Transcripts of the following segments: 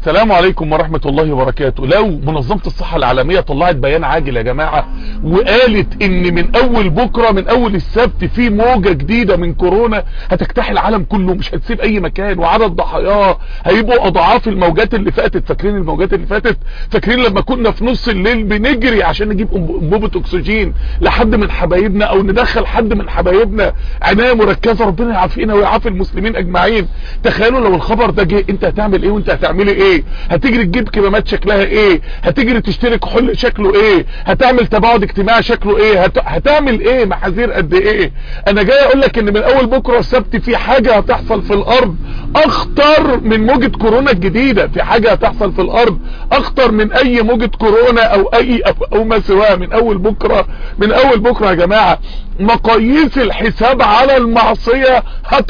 السلام عليكم ورحمة الله وبركاته لو منظمة الصحة العالمية طلعت بيان عاجل يا جماعة وقالت ان من اول بكرة من اول السبت في موجة جديدة من كورونا هتجتاح العالم كله مش هتسيب اي مكان وعدد ضحاياه هيبقوا اضعاف الموجات اللي فاتت فاكرين الموجات اللي فاتت فاكرين لما كنا في نص الليل بنجري عشان نجيب انبوبة اكسجين لحد من حبايبنا او ندخل حد من حبايبنا عناية مركزة ربنا يعافينا ويعافي المسلمين اجمعين تخيلوا لو الخبر ده جه انت هتعمل ايه وانت هتعملي ايه هتجري تجيب كمامات شكلها ايه هتجري تشتري كحول شكله ايه هتعمل تباعد اجتماعي شكله ايه هت... هتعمل ايه محاذير قد ايه انا جاي اقول لك ان من اول بكره السبت في حاجه هتحصل في الارض اخطر من موجه كورونا الجديده في حاجه هتحصل في الارض اخطر من اي موجه كورونا او اي او ما سواه من اول بكره من اول بكره يا جماعه مقاييس الحساب على المعصية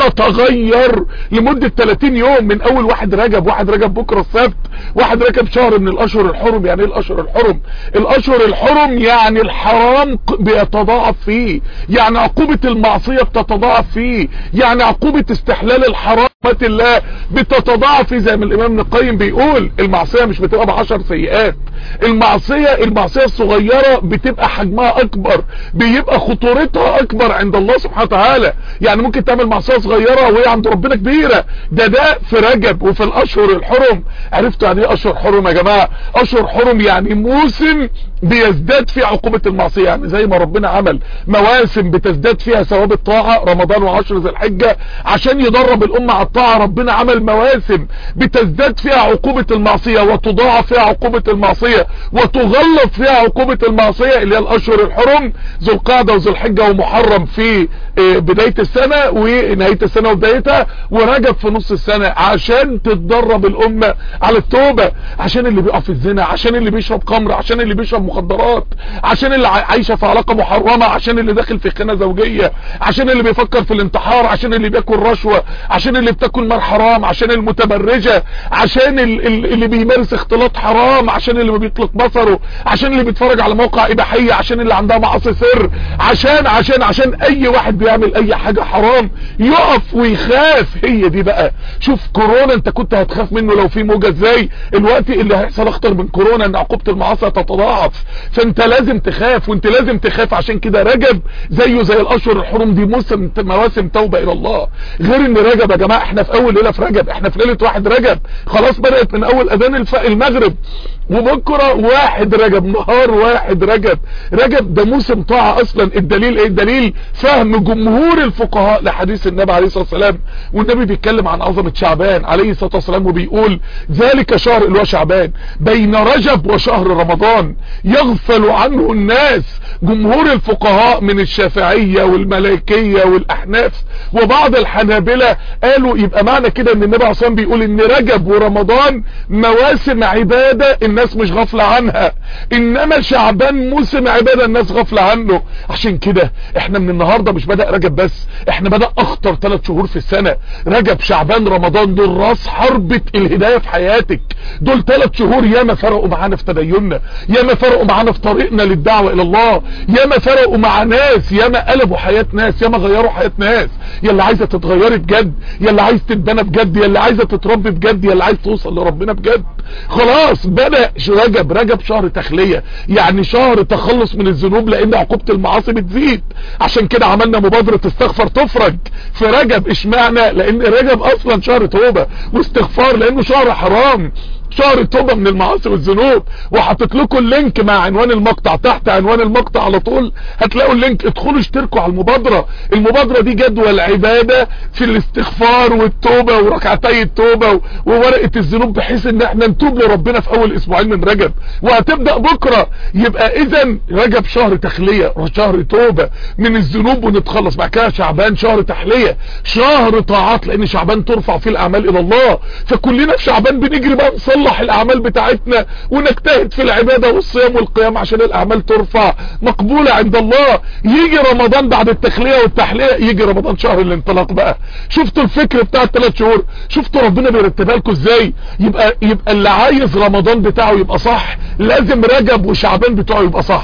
هتتغير لمدة 30 يوم من اول واحد رجب واحد رجب بكرة السبت واحد رجب شهر من الاشهر الحرم يعني ايه الاشهر الحرم الاشهر الحرم يعني الحرام بيتضاعف فيه يعني عقوبة المعصية بتتضاعف فيه يعني عقوبة استحلال الحرام الله بتتضاعف فيه زي ما الامام ابن القيم بيقول المعصية مش بتبقى بعشر سيئات المعصية المعصية الصغيرة بتبقى حجمها اكبر بيبقى خطورتها اكبر عند الله سبحانه وتعالى يعني ممكن تعمل معصية صغيرة وهي عند ربنا كبيرة ده ده في رجب وفي الاشهر الحرم عرفتوا يعني ايه اشهر حرم يا جماعة اشهر حرم يعني موسم بيزداد فيه عقوبة المعصية يعني زي ما ربنا عمل مواسم بتزداد فيها ثواب الطاعة رمضان وعشر ذي الحجة عشان يدرب الامة على الطاعة ربنا عمل مواسم بتزداد فيها عقوبة المعصية وتضاعف فيها عقوبة المعصية وتغلظ فيها عقوبة المعصية اللي هي الاشهر الحرم ذو القعدة وذو الحجة ومحرم في بداية السنة ونهاية السنة وبدايتها ورجب في نص السنة عشان تتدرب الامة على التوبة عشان اللي بيقع في الزنا عشان اللي بيشرب خمر عشان اللي بيشرب مخدرات عشان اللي عايشة في علاقة محرمة عشان اللي داخل في خانة زوجية عشان اللي بيفكر في الانتحار عشان اللي بياكل رشوة عشان اللي بتاكل مال حرام عشان المتبرجة عشان اللي بيمارس اختلاط حرام عشان اللي ما بيطلق بصره عشان اللي بيتفرج على موقع اباحية عشان اللي عندها معاصي سر عشان عشان عشان اي واحد بيعمل اي حاجة حرام يقف ويخاف هي دي بقى شوف كورونا انت كنت هتخاف منه لو في موجة ازاي الوقت اللي هيحصل اخطر من كورونا ان عقوبة المعاصي تتضاعف فانت لازم تخاف وانت لازم تخاف عشان كده رجب زيه زي الاشهر الحرم دي موسم مواسم توبة الى الله غير ان رجب يا جماعة احنا في اول ليلة في رجب احنا في ليلة واحد رجب خلاص بدأت من اول اذان الف... المغرب وبكرة واحد رجب نهار واحد رجب رجب ده موسم طاعة اصلا الدليل ايه الدليل فهم جمهور الفقهاء لحديث النبي عليه الصلاة والسلام والنبي بيتكلم عن عظمة شعبان عليه الصلاة والسلام وبيقول ذلك شهر اللي هو شعبان بين رجب وشهر رمضان يغفل عنه الناس جمهور الفقهاء من الشافعية والملائكية والاحناف وبعض الحنابلة قالوا يبقى معنى كده ان النبي عليه الصلاة والسلام بيقول ان رجب ورمضان مواسم عبادة الناس مش غافلة عنها انما شعبان موسم عبادة الناس غافلة عنه عشان كده احنا من النهاردة مش بدأ رجب بس احنا بدأ اخطر ثلاث شهور في السنة رجب شعبان رمضان دول راس حربة الهداية في حياتك دول ثلاث شهور ياما فرقوا معانا في تديننا ياما فرقوا معانا في طريقنا للدعوة الى الله ياما فرقوا مع ناس ياما قلبوا حياة ناس ياما غيروا حياة ناس يلا عايزة تتغيري بجد يلا عايز تتبنى بجد يلا عايزة تتربي بجد يلا عايز توصل لربنا بجد خلاص بدأ رجب رجب شهر تخلية يعني شهر تخلص من الذنوب لان عقوبة المعاصي بتزيد عشان كده عملنا مبادرة استغفر تفرج في رجب اشمعنى لان رجب اصلا شهر توبة واستغفار لانه شهر حرام شهر التوبة من المعاصي والذنوب وحطيت لكم اللينك مع عنوان المقطع تحت عنوان المقطع على طول هتلاقوا اللينك ادخلوا اشتركوا على المبادرة المبادرة دي جدول عبادة في الاستغفار والتوبة وركعتي التوبة وورقة الذنوب بحيث ان احنا نتوب لربنا في اول اسبوعين من رجب وهتبدأ بكرة يبقى اذا رجب شهر تخلية شهر توبة من الذنوب ونتخلص بعد كده شعبان شهر تحلية شهر طاعات لان شعبان ترفع فيه الاعمال الى الله فكلنا في شعبان بنجري بقى نصلح الاعمال بتاعتنا ونجتهد في العبادة والصيام والقيام عشان الاعمال ترفع مقبولة عند الله يجي رمضان بعد التخلية والتحلية يجي رمضان شهر الانطلاق بقى شفتوا الفكر بتاع الثلاث شهور شفتوا ربنا بيرتبها لكم ازاي يبقى يبقى اللي عايز رمضان بتاعه يبقى صح لازم رجب وشعبان بتاعه يبقى صح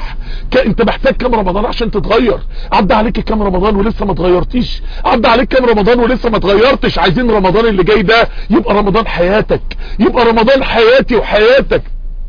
ك... انت محتاج كام رمضان عشان تتغير عدى عليك كام رمضان ولسه ما اتغيرتيش عدى عليك كام رمضان ولسه ما اتغيرتش عايزين رمضان اللي جاي ده يبقى رمضان حياتك يبقى رمضان حياتي وحياتك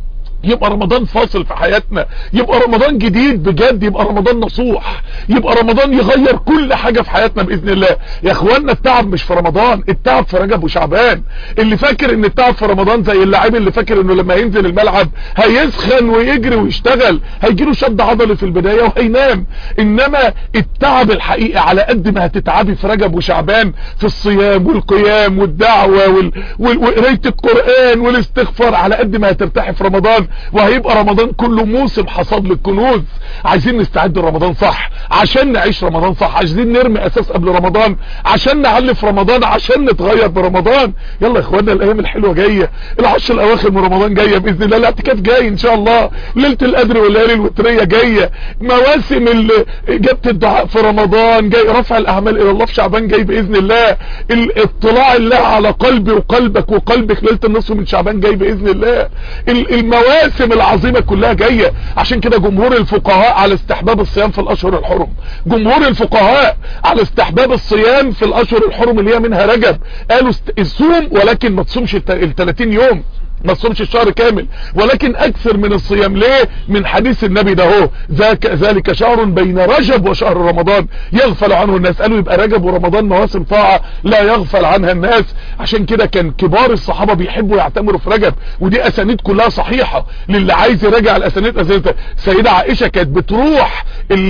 يبقى رمضان فاصل في حياتنا يبقى رمضان جديد بجد يبقى رمضان نصوح يبقى رمضان يغير كل حاجة في حياتنا بإذن الله يا اخوانا التعب مش في رمضان التعب في رجب وشعبان اللي فاكر ان التعب في رمضان زي اللاعب اللي فاكر انه لما ينزل الملعب هيسخن ويجري ويشتغل هيجيله شد عضلي في البداية وهينام انما التعب الحقيقي على قد ما هتتعبي في رجب وشعبان في الصيام والقيام والدعوة وال... وال... وقراية القرآن والاستغفار على قد ما هترتاحي في رمضان وهيبقى رمضان كله موسم حصاد للكنوز عايزين نستعد لرمضان صح عشان نعيش رمضان صح عايزين نرمي اساس قبل رمضان عشان نعلي في رمضان عشان نتغير برمضان يلا يا اخوانا الايام الحلوه جايه العشر الاواخر من رمضان جايه باذن الله الاعتكاف جاي ان شاء الله ليله القدر والليالي الوتريه جايه مواسم اجابه الدعاء في رمضان جاي رفع الاعمال الى الله في شعبان جاي باذن الله اطلاع الله على قلبي وقلبك وقلبك ليله النصف من شعبان جاي باذن الله المواسم المواسم العظيمة كلها جاية عشان كده جمهور الفقهاء على استحباب الصيام في الاشهر الحرم جمهور الفقهاء على استحباب الصيام في الاشهر الحرم اللي هي منها رجب قالوا الصوم ولكن ما تصومش ال 30 يوم ما تصومش الشهر كامل ولكن اكثر من الصيام ليه من حديث النبي ده هو ذاك ذلك شهر بين رجب وشهر رمضان يغفل عنه الناس قالوا يبقى رجب ورمضان مواسم طاعة لا يغفل عنها الناس عشان كده كان كبار الصحابة بيحبوا يعتمروا في رجب ودي اسانيد كلها صحيحة للي عايز يراجع الاسانيد اسانيد سيدة عائشة كانت بتروح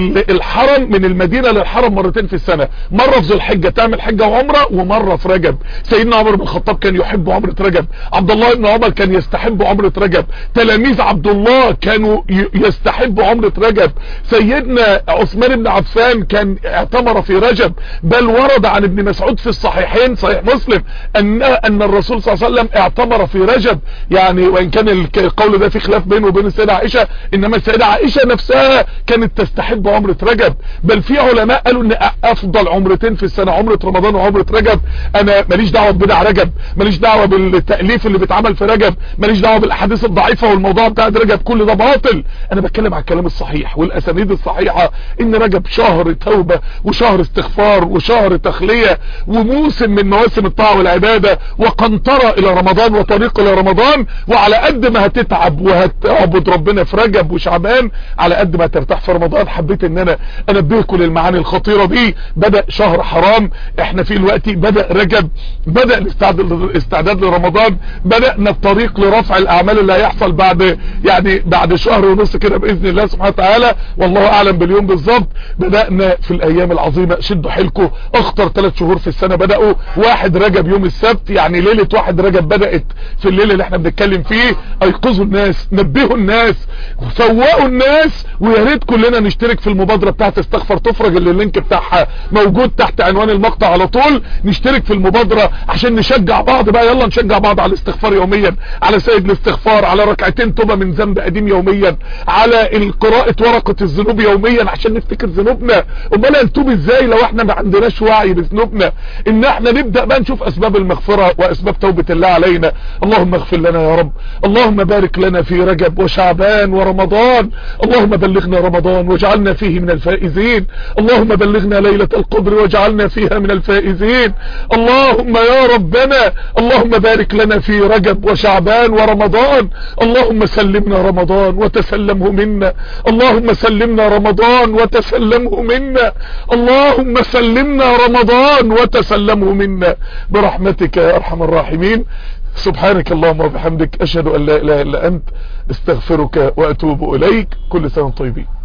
الحرم من المدينة للحرم مرتين في السنة مرة في ذو الحجة تعمل حجة وعمرة ومرة في رجب سيدنا عمر بن الخطاب كان يحب عمرة رجب عبد الله بن عمر كان يستحب عمرة رجب تلاميذ عبد الله كانوا يستحبوا عمرة رجب سيدنا عثمان بن عفان كان اعتمر في رجب بل ورد عن ابن مسعود في الصحيحين صحيح مسلم ان ان الرسول صلى الله عليه وسلم اعتمر في رجب يعني وان كان القول ده في خلاف بينه وبين السيدة عائشة انما السيدة عائشة نفسها كانت تستحب عمرة رجب بل في علماء قالوا ان افضل عمرتين في السنة عمرة رمضان وعمرة رجب انا ماليش دعوة ببدع رجب ماليش دعوة بالتأليف اللي بيتعمل في رجب ماليش دعوه بالاحاديث الضعيفه والموضوع بتاع رجب كل ده باطل انا بتكلم على الكلام الصحيح والاسانيد الصحيحه ان رجب شهر توبه وشهر استغفار وشهر تخليه وموسم من مواسم الطاعه والعباده وقنطره الى رمضان وطريق الى رمضان وعلى قد ما هتتعب وهتعبد ربنا في رجب وشعبان على قد ما ترتاح في رمضان حبيت ان انا انبهكم للمعاني الخطيره دي بدا شهر حرام احنا فيه دلوقتي بدا رجب بدا الاستعداد لرمضان بدانا الطريق لرفع الاعمال اللي هيحصل بعد يعني بعد شهر ونص كده باذن الله سبحانه وتعالى والله اعلم باليوم بالظبط بدانا في الايام العظيمه شدوا حيلكم اخطر ثلاث شهور في السنه بداوا واحد رجب يوم السبت يعني ليله واحد رجب بدات في الليل اللي احنا بنتكلم فيه ايقظوا الناس نبهوا الناس فوقوا الناس ويا ريت كلنا نشترك في المبادره بتاعت استغفر تفرج اللي اللينك بتاعها موجود تحت عنوان المقطع على طول نشترك في المبادره عشان نشجع بعض بقى يلا نشجع بعض على الاستغفار يوميا على سيد الاستغفار على ركعتين توبة من ذنب قديم يوميا على قراءة ورقة الذنوب يوميا عشان نفتكر ذنوبنا امال هنتوب ازاي لو احنا ما عندناش وعي بذنوبنا ان احنا نبدأ بقى نشوف اسباب المغفرة واسباب توبة الله علينا اللهم اغفر لنا يا رب اللهم بارك لنا في رجب وشعبان ورمضان اللهم بلغنا رمضان واجعلنا فيه من الفائزين اللهم بلغنا ليلة القدر واجعلنا فيها من الفائزين اللهم يا ربنا اللهم بارك لنا في رجب وشعبان ورمضان اللهم سلمنا رمضان وتسلمه منا اللهم سلمنا رمضان وتسلمه منا اللهم سلمنا رمضان وتسلمه منا برحمتك يا ارحم الراحمين سبحانك اللهم وبحمدك اشهد ان لا اله الا انت استغفرك واتوب اليك كل سنه طيبين